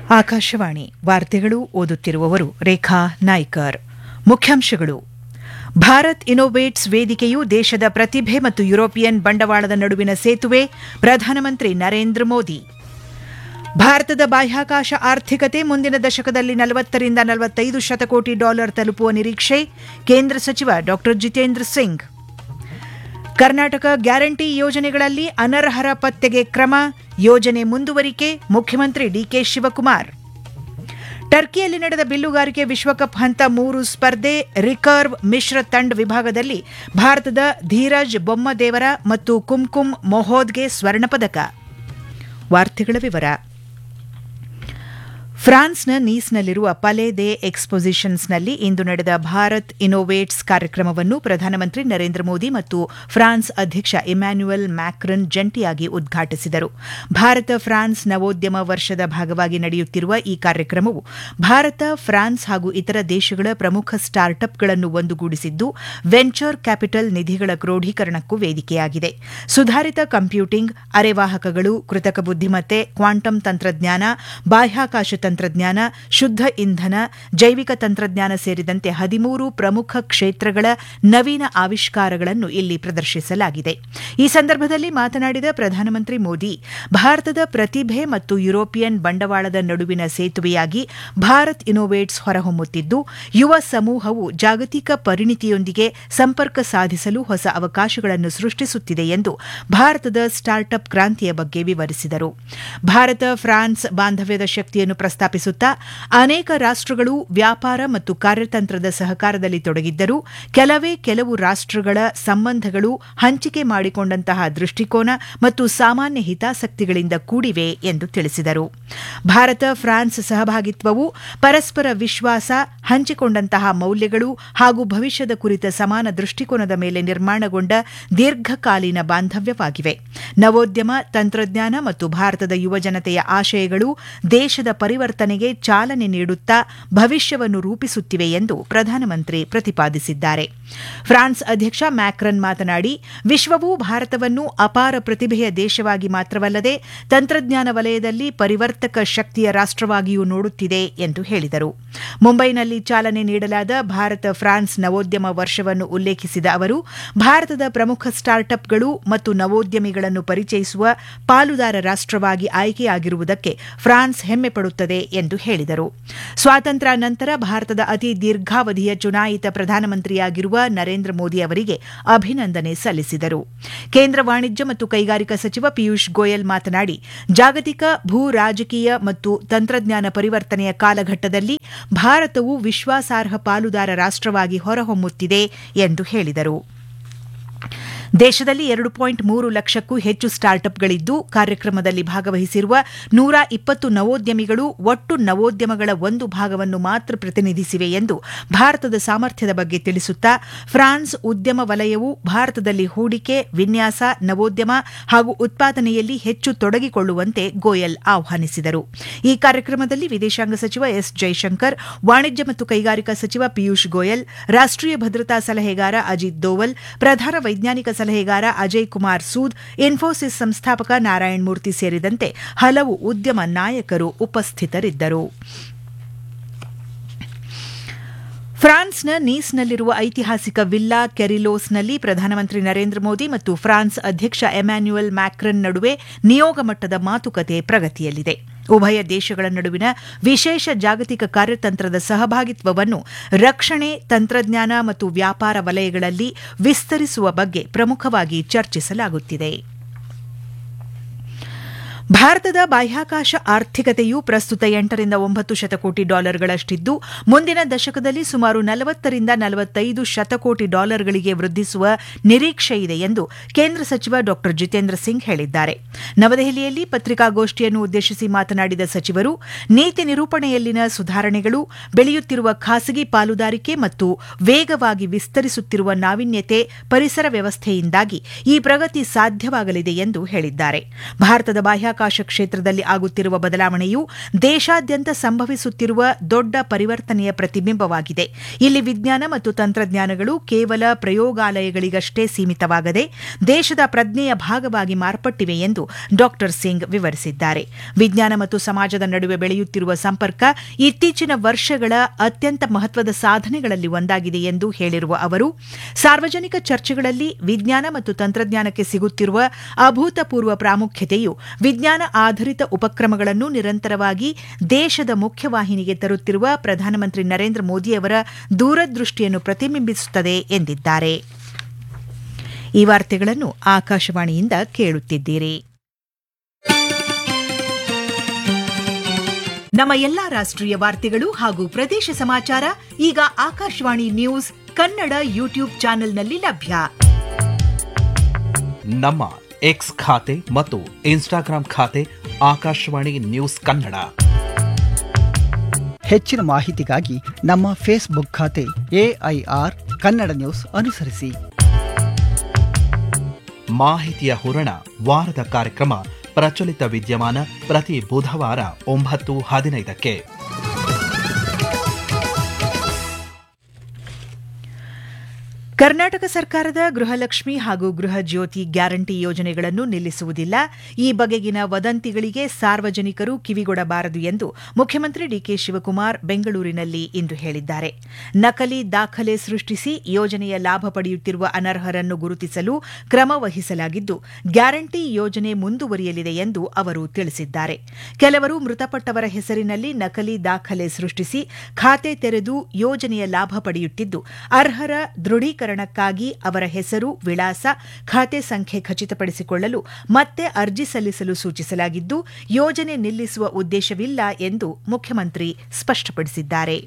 ಆಕಾಶವಾಣಿ ವಾರ್ತೆಗಳು ಓದುತ್ತಿರುವವರು ರೇಖಾ ನಾಯ್ಕರ್ ಮುಖ್ಯಾಂಶಗಳು ಭಾರತ್ ಇನೋವೇಟ್ಸ್ ವೇದಿಕೆಯು ದೇಶದ ಪ್ರತಿಭೆ ಮತ್ತು ಯುರೋಪಿಯನ್ ಬಂಡವಾಳದ ನಡುವಿನ ಸೇತುವೆ ಪ್ರಧಾನಮಂತ್ರಿ ನರೇಂದ್ರ ಮೋದಿ ಭಾರತದ ಬಾಹ್ಯಾಕಾಶ ಆರ್ಥಿಕತೆ ಮುಂದಿನ ದಶಕದಲ್ಲಿ ನಲವತ್ತರಿಂದ ನಲವತ್ತೈದು ಶತಕೋಟಿ ಡಾಲರ್ ತಲುಪುವ ನಿರೀಕ್ಷೆ ಕೇಂದ್ರ ಸಚಿವ ಡಾ ಜಿತೇಂದ್ರ ಸಿಂಗ್ ಕರ್ನಾಟಕ ಗ್ಯಾರಂಟಿ ಯೋಜನೆಗಳಲ್ಲಿ ಅನರ್ಹರ ಪತ್ತೆಗೆ ಕ್ರಮ ಯೋಜನೆ ಮುಂದುವರಿಕೆ ಮುಖ್ಯಮಂತ್ರಿ ಡಿಕೆ ಶಿವಕುಮಾರ್ ಟರ್ಕಿಯಲ್ಲಿ ನಡೆದ ಬಿಲ್ಲುಗಾರಿಕೆ ವಿಶ್ವಕಪ್ ಹಂತ ಮೂರು ಸ್ಪರ್ಧೆ ರಿಕರ್ವ್ ಮಿಶ್ರ ತಂಡ ವಿಭಾಗದಲ್ಲಿ ಭಾರತದ ಧೀರಜ್ ಬೊಮ್ಮದೇವರ ಮತ್ತು ಕುಂಕುಮ್ ಮೊಹೋದ್ಗೆ ಸ್ವರ್ಣ ಪದಕ ವಾರ್ತೆಗಳ ವಿವರ ಫ್ರಾನ್ಸ್ನ ನೀಸ್ನಲ್ಲಿರುವ ಪಲೆ ದೆ ಎಕ್ಸ್ಪೊಸಿಷನ್ಸ್ನಲ್ಲಿ ಇಂದು ನಡೆದ ಭಾರತ್ ಇನೋವೇಟ್ಸ್ ಕಾರ್ಯಕ್ರಮವನ್ನು ಪ್ರಧಾನಮಂತ್ರಿ ನರೇಂದ್ರ ಮೋದಿ ಮತ್ತು ಫ್ರಾನ್ಸ್ ಅಧ್ಯಕ್ಷ ಇಮ್ಯಾನ್ಯುಯಲ್ ಮ್ಯಾಕ್ರನ್ ಜಂಟಿಯಾಗಿ ಉದ್ಘಾಟಿಸಿದರು ಭಾರತ ಫ್ರಾನ್ಸ್ ನವೋದ್ಯಮ ವರ್ಷದ ಭಾಗವಾಗಿ ನಡೆಯುತ್ತಿರುವ ಈ ಕಾರ್ಯಕ್ರಮವು ಭಾರತ ಫ್ರಾನ್ಸ್ ಹಾಗೂ ಇತರ ದೇಶಗಳ ಪ್ರಮುಖ ಸ್ಟಾರ್ಟ್ಅಪ್ಗಳನ್ನು ಒಂದುಗೂಡಿಸಿದ್ದು ವೆಂಚರ್ ಕ್ಯಾಪಿಟಲ್ ನಿಧಿಗಳ ಕ್ರೋಢೀಕರಣಕ್ಕೂ ವೇದಿಕೆಯಾಗಿದೆ ಸುಧಾರಿತ ಕಂಪ್ಯೂಟಿಂಗ್ ಅರೆವಾಹಕಗಳು ಕೃತಕ ಬುದ್ದಿಮತ್ತೆ ಕ್ವಾಂಟಮ್ ತಂತ್ರಜ್ಞಾನ ಬಾಹ್ಯಾಕಾಶ ತಂತ್ರಜ್ಞಾನ ಶುದ್ಧ ಇಂಧನ ಜೈವಿಕ ತಂತ್ರಜ್ಞಾನ ಸೇರಿದಂತೆ ಹದಿಮೂರು ಪ್ರಮುಖ ಕ್ಷೇತ್ರಗಳ ನವೀನ ಆವಿಷ್ಕಾರಗಳನ್ನು ಇಲ್ಲಿ ಪ್ರದರ್ಶಿಸಲಾಗಿದೆ ಈ ಸಂದರ್ಭದಲ್ಲಿ ಮಾತನಾಡಿದ ಪ್ರಧಾನಮಂತ್ರಿ ಮೋದಿ ಭಾರತದ ಪ್ರತಿಭೆ ಮತ್ತು ಯುರೋಪಿಯನ್ ಬಂಡವಾಳದ ನಡುವಿನ ಸೇತುವೆಯಾಗಿ ಭಾರತ್ ಇನೋವೇಟ್ಸ್ ಹೊರಹೊಮ್ಮುತ್ತಿದ್ದು ಯುವ ಸಮೂಹವು ಜಾಗತಿಕ ಪರಿಣಿತಿಯೊಂದಿಗೆ ಸಂಪರ್ಕ ಸಾಧಿಸಲು ಹೊಸ ಅವಕಾಶಗಳನ್ನು ಸೃಷ್ಟಿಸುತ್ತಿದೆ ಎಂದು ಭಾರತದ ಸ್ಟಾರ್ಟ್ಅಪ್ ಕ್ರಾಂತಿಯ ಬಗ್ಗೆ ವಿವರಿಸಿದರು ಭಾರತ ಫ್ರಾನ್ಸ್ ಬಾಂಧವ್ಯದ ಶಕ್ತಿಯನ್ನು ಪ್ರಸ್ತಾಪಿಸುತ್ತಾ ಅನೇಕ ರಾಷ್ಟಗಳು ವ್ಯಾಪಾರ ಮತ್ತು ಕಾರ್ಯತಂತ್ರದ ಸಹಕಾರದಲ್ಲಿ ತೊಡಗಿದ್ದರೂ ಕೆಲವೇ ಕೆಲವು ರಾಷ್ಟಗಳ ಸಂಬಂಧಗಳು ಹಂಚಿಕೆ ಮಾಡಿಕೊಂಡಂತಹ ದೃಷ್ಟಿಕೋನ ಮತ್ತು ಸಾಮಾನ್ಯ ಹಿತಾಸಕ್ತಿಗಳಿಂದ ಕೂಡಿವೆ ಎಂದು ತಿಳಿಸಿದರು ಭಾರತ ಫ್ರಾನ್ಸ್ ಸಹಭಾಗಿತ್ವವು ಪರಸ್ಪರ ವಿಶ್ವಾಸ ಹಂಚಿಕೊಂಡಂತಹ ಮೌಲ್ಯಗಳು ಹಾಗೂ ಭವಿಷ್ಯದ ಕುರಿತ ಸಮಾನ ದೃಷ್ಟಿಕೋನದ ಮೇಲೆ ನಿರ್ಮಾಣಗೊಂಡ ದೀರ್ಘಕಾಲೀನ ಬಾಂಧವ್ಯವಾಗಿವೆ ನವೋದ್ಯಮ ತಂತ್ರಜ್ಞಾನ ಮತ್ತು ಭಾರತದ ಯುವಜನತೆಯ ಆಶಯಗಳು ದೇಶದ ಪರಿವರ್ತನೆಗೆ ಚಾಲನೆ ನೀಡುತ್ತಾ ಭವಿಷ್ಯವನ್ನು ರೂಪಿಸುತ್ತಿವೆ ಎಂದು ಪ್ರಧಾನಮಂತ್ರಿ ಪ್ರತಿಪಾದಿಸಿದ್ದಾರೆ ಫ್ರಾನ್ಸ್ ಅಧ್ಯಕ್ಷ ಮ್ಯಾಕ್ರನ್ ಮಾತನಾಡಿ ವಿಶ್ವವು ಭಾರತವನ್ನು ಅಪಾರ ಪ್ರತಿಭೆಯ ದೇಶವಾಗಿ ಮಾತ್ರವಲ್ಲದೆ ತಂತ್ರಜ್ಞಾನ ವಲಯದಲ್ಲಿ ಪರಿವರ್ತಕ ಶಕ್ತಿಯ ರಾಷ್ಟವಾಗಿಯೂ ನೋಡುತ್ತಿದೆ ಎಂದು ಹೇಳಿದರು ಮುಂಬೈನಲ್ಲಿ ಚಾಲನೆ ನೀಡಲಾದ ಭಾರತ ಫ್ರಾನ್ಸ್ ನವೋದ್ಯಮ ವರ್ಷವನ್ನು ಉಲ್ಲೇಖಿಸಿದ ಅವರು ಭಾರತದ ಪ್ರಮುಖ ಸ್ಟಾರ್ಟ್ಅಪ್ಗಳು ಮತ್ತು ನವೋದ್ಯಮಿಗಳನ್ನು ಪರಿಚಯಿಸುವ ಪಾಲುದಾರ ರಾಷ್ಟವಾಗಿ ಆಯ್ಕೆಯಾಗಿರುವುದಕ್ಕೆ ಫ್ರಾನ್ಸ್ ಹೆಮ್ಮೆ ಪಡುತ್ತದೆ ಎಂದು ಹೇಳಿದರು ಸ್ವಾತಂತ್ರ್ಯ ನಂತರ ಭಾರತದ ಅತಿ ದೀರ್ಘಾವಧಿಯ ಚುನಾಯಿತ ಪ್ರಧಾನಮಂತ್ರಿಯಾಗಿರುವ ನರೇಂದ್ರ ಮೋದಿ ಅವರಿಗೆ ಅಭಿನಂದನೆ ಸಲ್ಲಿಸಿದರು ಕೇಂದ್ರ ವಾಣಿಜ್ಯ ಮತ್ತು ಕೈಗಾರಿಕಾ ಸಚಿವ ಪಿಯೂಷ್ ಗೋಯಲ್ ಮಾತನಾಡಿ ಜಾಗತಿಕ ಭೂ ರಾಜಕೀಯ ಮತ್ತು ತಂತ್ರಜ್ಞಾನ ಪರಿವರ್ತನೆಯ ಕಾಲಘಟ್ಟದಲ್ಲಿ ಭಾರತವು ವಿಶ್ವಾಸಾರ್ಹ ಪಾಲುದಾರ ರಾಷ್ಟವಾಗಿ ಹೊರಹೊಮ್ಮುತ್ತಿದೆ ಎಂದು ಹೇಳಿದರು ದೇಶದಲ್ಲಿ ಎರಡು ಪಾಯಿಂಟ್ ಮೂರು ಲಕ್ಷಕ್ಕೂ ಹೆಚ್ಚು ಸ್ಟಾರ್ಟ್ಅಪ್ಗಳಿದ್ದು ಕಾರ್ಯಕ್ರಮದಲ್ಲಿ ಭಾಗವಹಿಸಿರುವ ನೂರ ಇಪ್ಪತ್ತು ನವೋದ್ಯಮಿಗಳು ಒಟ್ಟು ನವೋದ್ಯಮಗಳ ಒಂದು ಭಾಗವನ್ನು ಮಾತ್ರ ಪ್ರತಿನಿಧಿಸಿವೆ ಎಂದು ಭಾರತದ ಸಾಮರ್ಥ್ಯದ ಬಗ್ಗೆ ತಿಳಿಸುತ್ತಾ ಫ್ರಾನ್ಸ್ ಉದ್ಯಮ ವಲಯವು ಭಾರತದಲ್ಲಿ ಹೂಡಿಕೆ ವಿನ್ಯಾಸ ನವೋದ್ಯಮ ಹಾಗೂ ಉತ್ಪಾದನೆಯಲ್ಲಿ ಹೆಚ್ಚು ತೊಡಗಿಕೊಳ್ಳುವಂತೆ ಗೋಯಲ್ ಆಹ್ವಾನಿಸಿದರು ಈ ಕಾರ್ಯಕ್ರಮದಲ್ಲಿ ವಿದೇಶಾಂಗ ಸಚಿವ ಎಸ್ ಜೈಶಂಕರ್ ವಾಣಿಜ್ಯ ಮತ್ತು ಕೈಗಾರಿಕಾ ಸಚಿವ ಪಿಯೂಷ್ ಗೋಯಲ್ ರಾಷ್ಟೀಯ ಭದ್ರತಾ ಸಲಹೆಗಾರ ಅಜಿತ್ ದೋವಲ್ ಪ್ರಧಾನ ವೈಜ್ಞಾನಿಕ ಸಲಹೆಗಾರ ಅಜಯ್ ಕುಮಾರ್ ಸೂದ್ ಇನ್ಫೋಸಿಸ್ ಸಂಸ್ಥಾಪಕ ನಾರಾಯಣ್ ಮೂರ್ತಿ ಸೇರಿದಂತೆ ಹಲವು ಉದ್ಯಮ ನಾಯಕರು ಉಪಸ್ಥಿತರಿದ್ದರು ಫ್ರಾನ್ಸ್ನ ನೀಸ್ನಲ್ಲಿರುವ ಐತಿಹಾಸಿಕ ವಿಲ್ಲಾ ಕೆರಿಲೋಸ್ನಲ್ಲಿ ಪ್ರಧಾನಮಂತ್ರಿ ನರೇಂದ್ರ ಮೋದಿ ಮತ್ತು ಫ್ರಾನ್ಸ್ ಅಧ್ಯಕ್ಷ ಎಮ್ಯಾನ್ಯುಯಲ್ ಮ್ಯಾಕ್ರನ್ ನಡುವೆ ನಿಯೋಗ ಮಟ್ಟದ ಮಾತುಕತೆ ಪ್ರಗತಿಯಲ್ಲಿದೆ ಉಭಯ ದೇಶಗಳ ನಡುವಿನ ವಿಶೇಷ ಜಾಗತಿಕ ಕಾರ್ಯತಂತ್ರದ ಸಹಭಾಗಿತ್ವವನ್ನು ರಕ್ಷಣೆ ತಂತ್ರಜ್ಞಾನ ಮತ್ತು ವ್ಯಾಪಾರ ವಲಯಗಳಲ್ಲಿ ವಿಸ್ತರಿಸುವ ಬಗ್ಗೆ ಪ್ರಮುಖವಾಗಿ ಚರ್ಚಿಸಲಾಗುತ್ತಿದೆ ಭಾರತದ ಬಾಹ್ಯಾಕಾಶ ಆರ್ಥಿಕತೆಯು ಪ್ರಸ್ತುತ ಎಂಟರಿಂದ ಒಂಬತ್ತು ಶತಕೋಟಿ ಡಾಲರ್ಗಳಷ್ಟಿದ್ದು ಮುಂದಿನ ದಶಕದಲ್ಲಿ ಸುಮಾರು ನಲವತ್ತರಿಂದ ನಲವತ್ತೈದು ಶತಕೋಟಿ ಡಾಲರ್ಗಳಿಗೆ ವೃದ್ಧಿಸುವ ನಿರೀಕ್ಷೆಯಿದೆ ಎಂದು ಕೇಂದ್ರ ಸಚಿವ ಡಾ ಜಿತೇಂದ್ರ ಸಿಂಗ್ ಹೇಳಿದ್ದಾರೆ ನವದೆಹಲಿಯಲ್ಲಿ ಪತ್ರಿಕಾಗೋಷ್ಠಿಯನ್ನು ಉದ್ದೇಶಿಸಿ ಮಾತನಾಡಿದ ಸಚಿವರು ನೀತಿ ನಿರೂಪಣೆಯಲ್ಲಿನ ಸುಧಾರಣೆಗಳು ಬೆಳೆಯುತ್ತಿರುವ ಖಾಸಗಿ ಪಾಲುದಾರಿಕೆ ಮತ್ತು ವೇಗವಾಗಿ ವಿಸ್ತರಿಸುತ್ತಿರುವ ನಾವೀನ್ಯತೆ ಪರಿಸರ ವ್ಯವಸ್ಥೆಯಿಂದಾಗಿ ಈ ಪ್ರಗತಿ ಸಾಧ್ಯವಾಗಲಿದೆ ಎಂದು ಹೇಳಿದ್ದಾರೆ ಭಾರತದ ಬಾಹ್ಯಾಕಾಶ ಬಾಹ್ಯಾಕಾಶ ಕ್ಷೇತ್ರದಲ್ಲಿ ಆಗುತ್ತಿರುವ ಬದಲಾವಣೆಯು ದೇಶಾದ್ಯಂತ ಸಂಭವಿಸುತ್ತಿರುವ ದೊಡ್ಡ ಪರಿವರ್ತನೆಯ ಪ್ರತಿಬಿಂಬವಾಗಿದೆ ಇಲ್ಲಿ ವಿಜ್ಞಾನ ಮತ್ತು ತಂತ್ರಜ್ಞಾನಗಳು ಕೇವಲ ಪ್ರಯೋಗಾಲಯಗಳಿಗಷ್ಟೇ ಸೀಮಿತವಾಗದೆ ದೇಶದ ಪ್ರಜ್ಞೆಯ ಭಾಗವಾಗಿ ಮಾರ್ಪಟ್ಟಿವೆ ಎಂದು ಡಾ ಸಿಂಗ್ ವಿವರಿಸಿದ್ದಾರೆ ವಿಜ್ಞಾನ ಮತ್ತು ಸಮಾಜದ ನಡುವೆ ಬೆಳೆಯುತ್ತಿರುವ ಸಂಪರ್ಕ ಇತ್ತೀಚಿನ ವರ್ಷಗಳ ಅತ್ಯಂತ ಮಹತ್ವದ ಸಾಧನೆಗಳಲ್ಲಿ ಒಂದಾಗಿದೆ ಎಂದು ಹೇಳಿರುವ ಅವರು ಸಾರ್ವಜನಿಕ ಚರ್ಚೆಗಳಲ್ಲಿ ವಿಜ್ಞಾನ ಮತ್ತು ತಂತ್ರಜ್ಞಾನಕ್ಕೆ ಸಿಗುತ್ತಿರುವ ಅಭೂತಪೂರ್ವ ಪ್ರಾಮುಖ್ಯತೆಯು ವಿಜ್ಞಾನ ಆಧಾರಿತ ಉಪಕ್ರಮಗಳನ್ನು ನಿರಂತರವಾಗಿ ದೇಶದ ಮುಖ್ಯವಾಹಿನಿಗೆ ತರುತ್ತಿರುವ ಪ್ರಧಾನಮಂತ್ರಿ ನರೇಂದ್ರ ಮೋದಿಯವರ ದೂರದೃಷ್ಟಿಯನ್ನು ಪ್ರತಿಬಿಂಬಿಸುತ್ತದೆ ಎಂದಿದ್ದಾರೆ ಈ ವಾರ್ತೆಗಳನ್ನು ಆಕಾಶವಾಣಿಯಿಂದ ಕೇಳುತ್ತಿದ್ದೀರಿ ನಮ್ಮ ಎಲ್ಲಾ ರಾಷ್ಟ್ರೀಯ ವಾರ್ತೆಗಳು ಹಾಗೂ ಪ್ರದೇಶ ಸಮಾಚಾರ ಈಗ ಆಕಾಶವಾಣಿ ನ್ಯೂಸ್ ಕನ್ನಡ ಯೂಟ್ಯೂಬ್ ಚಾನೆಲ್ನಲ್ಲಿ ಲಭ್ಯ ನಮ್ಮ ಎಕ್ಸ್ ಖಾತೆ ಮತ್ತು ಇನ್ಸ್ಟಾಗ್ರಾಂ ಖಾತೆ ಆಕಾಶವಾಣಿ ನ್ಯೂಸ್ ಕನ್ನಡ ಹೆಚ್ಚಿನ ಮಾಹಿತಿಗಾಗಿ ನಮ್ಮ ಫೇಸ್ಬುಕ್ ಖಾತೆ ಎಐಆರ್ ಕನ್ನಡ ನ್ಯೂಸ್ ಅನುಸರಿಸಿ ಮಾಹಿತಿಯ ಹೂರಣ ವಾರದ ಕಾರ್ಯಕ್ರಮ ಪ್ರಚಲಿತ ವಿದ್ಯಮಾನ ಪ್ರತಿ ಬುಧವಾರ ಒಂಬತ್ತು ಹದಿನೈದಕ್ಕೆ ಕರ್ನಾಟಕ ಸರ್ಕಾರದ ಗೃಹಲಕ್ಷ್ಮಿ ಹಾಗೂ ಗೃಹ ಜ್ಯೋತಿ ಗ್ಯಾರಂಟಿ ಯೋಜನೆಗಳನ್ನು ನಿಲ್ಲಿಸುವುದಿಲ್ಲ ಈ ಬಗೆಗಿನ ವದಂತಿಗಳಿಗೆ ಸಾರ್ವಜನಿಕರು ಕಿವಿಗೊಡಬಾರದು ಎಂದು ಮುಖ್ಯಮಂತ್ರಿ ಡಿಕೆ ಶಿವಕುಮಾರ್ ಬೆಂಗಳೂರಿನಲ್ಲಿ ಇಂದು ಹೇಳಿದ್ದಾರೆ ನಕಲಿ ದಾಖಲೆ ಸೃಷ್ಟಿಸಿ ಯೋಜನೆಯ ಲಾಭ ಪಡೆಯುತ್ತಿರುವ ಅನರ್ಹರನ್ನು ಗುರುತಿಸಲು ಕ್ರಮ ವಹಿಸಲಾಗಿದ್ದು ಗ್ಯಾರಂಟಿ ಯೋಜನೆ ಮುಂದುವರಿಯಲಿದೆ ಎಂದು ಅವರು ತಿಳಿಸಿದ್ದಾರೆ ಕೆಲವರು ಮೃತಪಟ್ಟವರ ಹೆಸರಿನಲ್ಲಿ ನಕಲಿ ದಾಖಲೆ ಸೃಷ್ಟಿಸಿ ಖಾತೆ ತೆರೆದು ಯೋಜನೆಯ ಲಾಭ ಪಡೆಯುತ್ತಿದ್ದು ಅರ್ಹರ ದೃಢೀಕರಣಕ್ಕಾಗಿ ಅವರ ಹೆಸರು ವಿಳಾಸ ಖಾತೆ ಸಂಖ್ಯೆ ಖಚಿತಪಡಿಸಿಕೊಳ್ಳಲು ಮತ್ತೆ ಅರ್ಜಿ ಸಲ್ಲಿಸಲು ಸೂಚಿಸಲಾಗಿದ್ದು ಯೋಜನೆ ನಿಲ್ಲಿಸುವ ಉದ್ದೇಶವಿಲ್ಲ ಎಂದು ಮುಖ್ಯಮಂತ್ರಿ ಸ್ಪಷ್ಟಪಡಿಸಿದ್ದಾರೆ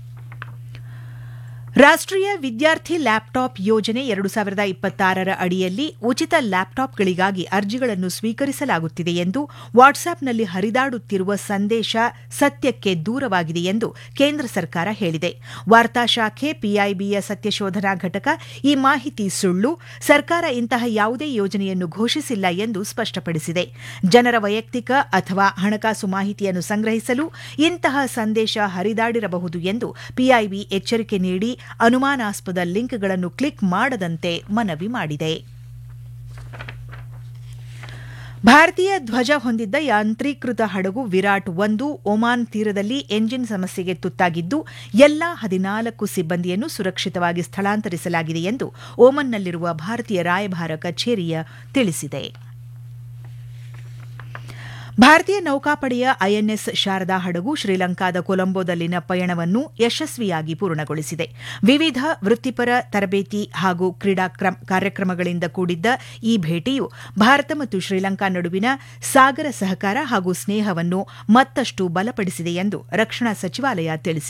ರಾಷ್ಟ್ರೀಯ ವಿದ್ಯಾರ್ಥಿ ಲ್ಯಾಪ್ಟಾಪ್ ಯೋಜನೆ ಎರಡು ಸಾವಿರದ ಇಪ್ಪತ್ತಾರರ ಅಡಿಯಲ್ಲಿ ಉಚಿತ ಲ್ಯಾಪ್ಟಾಪ್ಗಳಿಗಾಗಿ ಅರ್ಜಿಗಳನ್ನು ಸ್ವೀಕರಿಸಲಾಗುತ್ತಿದೆ ಎಂದು ವಾಟ್ಸ್ಆಪ್ನಲ್ಲಿ ಹರಿದಾಡುತ್ತಿರುವ ಸಂದೇಶ ಸತ್ಯಕ್ಕೆ ದೂರವಾಗಿದೆ ಎಂದು ಕೇಂದ್ರ ಸರ್ಕಾರ ಹೇಳಿದೆ ವಾರ್ತಾ ಶಾಖೆ ಪಿಐಬಿಯ ಸತ್ಯಶೋಧನಾ ಘಟಕ ಈ ಮಾಹಿತಿ ಸುಳ್ಳು ಸರ್ಕಾರ ಇಂತಹ ಯಾವುದೇ ಯೋಜನೆಯನ್ನು ಘೋಷಿಸಿಲ್ಲ ಎಂದು ಸ್ಪಷ್ಟಪಡಿಸಿದೆ ಜನರ ವೈಯಕ್ತಿಕ ಅಥವಾ ಹಣಕಾಸು ಮಾಹಿತಿಯನ್ನು ಸಂಗ್ರಹಿಸಲು ಇಂತಹ ಸಂದೇಶ ಹರಿದಾಡಿರಬಹುದು ಎಂದು ಪಿಐಬಿ ಎಚ್ಚರಿಕೆ ನೀಡಿ ಅನುಮಾನಾಸ್ಪದ ಲಿಂಕ್ಗಳನ್ನು ಕ್ಲಿಕ್ ಮಾಡದಂತೆ ಮನವಿ ಮಾಡಿದೆ ಭಾರತೀಯ ಧ್ವಜ ಹೊಂದಿದ್ದ ಯಾಂತ್ರೀಕೃತ ಹಡಗು ವಿರಾಟ್ ಒಂದು ಒಮಾನ್ ತೀರದಲ್ಲಿ ಎಂಜಿನ್ ಸಮಸ್ಯೆಗೆ ತುತ್ತಾಗಿದ್ದು ಎಲ್ಲಾ ಹದಿನಾಲ್ಕು ಸಿಬ್ಬಂದಿಯನ್ನು ಸುರಕ್ಷಿತವಾಗಿ ಸ್ಥಳಾಂತರಿಸಲಾಗಿದೆ ಎಂದು ಓಮನ್ನಲ್ಲಿರುವ ಭಾರತೀಯ ರಾಯಭಾರ ಕಚೇರಿಯ ತಿಳಿಸಿದೆ ಭಾರತೀಯ ನೌಕಾಪಡೆಯ ಐಎನ್ಎಸ್ ಶಾರದಾ ಹಡಗು ಶ್ರೀಲಂಕಾದ ಕೊಲಂಬೋದಲ್ಲಿನ ಪಯಣವನ್ನು ಯಶಸ್ವಿಯಾಗಿ ಪೂರ್ಣಗೊಳಿಸಿದೆ ವಿವಿಧ ವೃತ್ತಿಪರ ತರಬೇತಿ ಹಾಗೂ ಕ್ರೀಡಾ ಕಾರ್ಯಕ್ರಮಗಳಿಂದ ಕೂಡಿದ್ದ ಈ ಭೇಟಿಯು ಭಾರತ ಮತ್ತು ಶ್ರೀಲಂಕಾ ನಡುವಿನ ಸಾಗರ ಸಹಕಾರ ಹಾಗೂ ಸ್ನೇಹವನ್ನು ಮತ್ತಷ್ಟು ಬಲಪಡಿಸಿದೆ ಎಂದು ರಕ್ಷಣಾ ಸಚಿವಾಲಯ ತಿಳಿಸಿದೆ